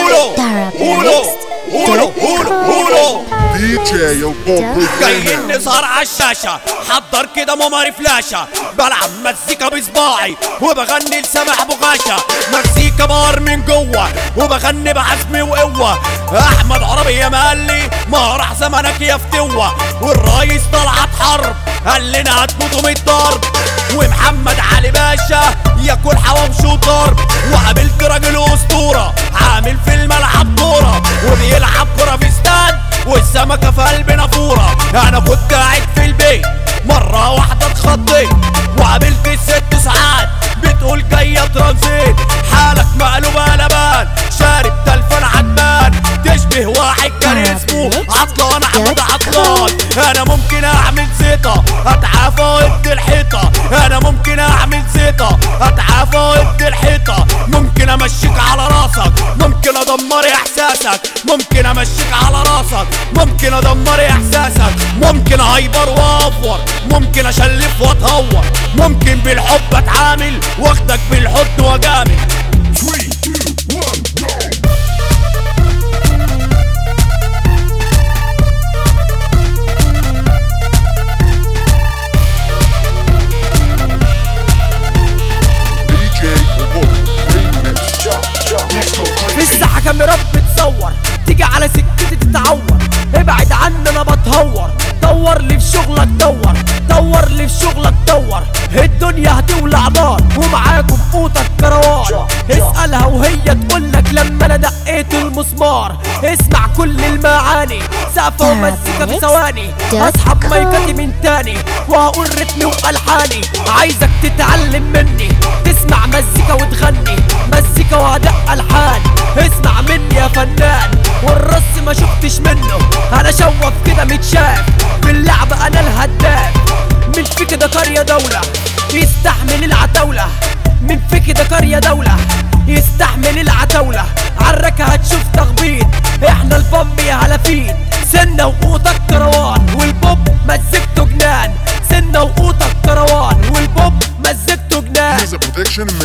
uno, uno, uno, uno, uno. DJ البوب جايين نظهر على الشاشة حضر كده مماري فلاشة بلعب مزيكا بصباعي وبغني لسامح بغاشة مزيكا بار من جوه وبغني بعزم وقوة أحمد عربي يا مقلي ما راح زمنك يا فتوة والرئيس طلعت حرب قال لنا هتموتوا من الضرب ومحمد علي باشا ياكل حواوش وضرب وقابلت راجل اسطورة عامل في الملعب كورة وبيلعب كورة في استاد والسمكة في قلب نافورة انا كنت قاعد في البيت مرة واحدة اتخضيت وقابلت الست ساعات بتقول جاية ترانزيت حالك مقلوب قلبان شارب تلفون عدمان تشبه واحد كان اسمه عطلان احمد عطلان انا ممكن اعمل زيطة اتعافى وادي الحيطة انا ممكن اعمل زيطة اتعافى وادي الحيطة ممكن امشيك على راسك ممكن ادمر احساسك ممكن امشيك على راسك ممكن ادمر احساسك ممكن هايبر وافور ممكن اشلف واتهور ممكن بالحب اتعامل واخدك بالحضن واجامل DJ البوب في الساحة كاميرات بتصور تيجي على سكتي تتعور ابعد عني انا بتهور دور لي في شغلك دور دور لي في شغلك دور الدنيا هتولع نار ومعاكم قوتك كروان اسألها وهي تقولك لما انا دقيت المسمار اسمع كل المعاني سقفة ومزيكا في ثواني اسحب مايكاتي من تاني وهقول رتمي والحاني عايزك تتعلم مني تسمع مزيكا وتغني مزيكا وادق الحان اسمع مني يا فنان والرص ما شفتش منه انا شوف كده متشاف في اللعبة انا الهداف من في كده قرية دولة يستحمل العتاولة من في كده قرية دولة يستحمل العتاولة عالركة هتشوف تخبيط احنا البوم يا هلافين سنة وقوتك كروان والبوب مزجته جنان سنة وقوتك كروان والبوب مزجته جنان He's a production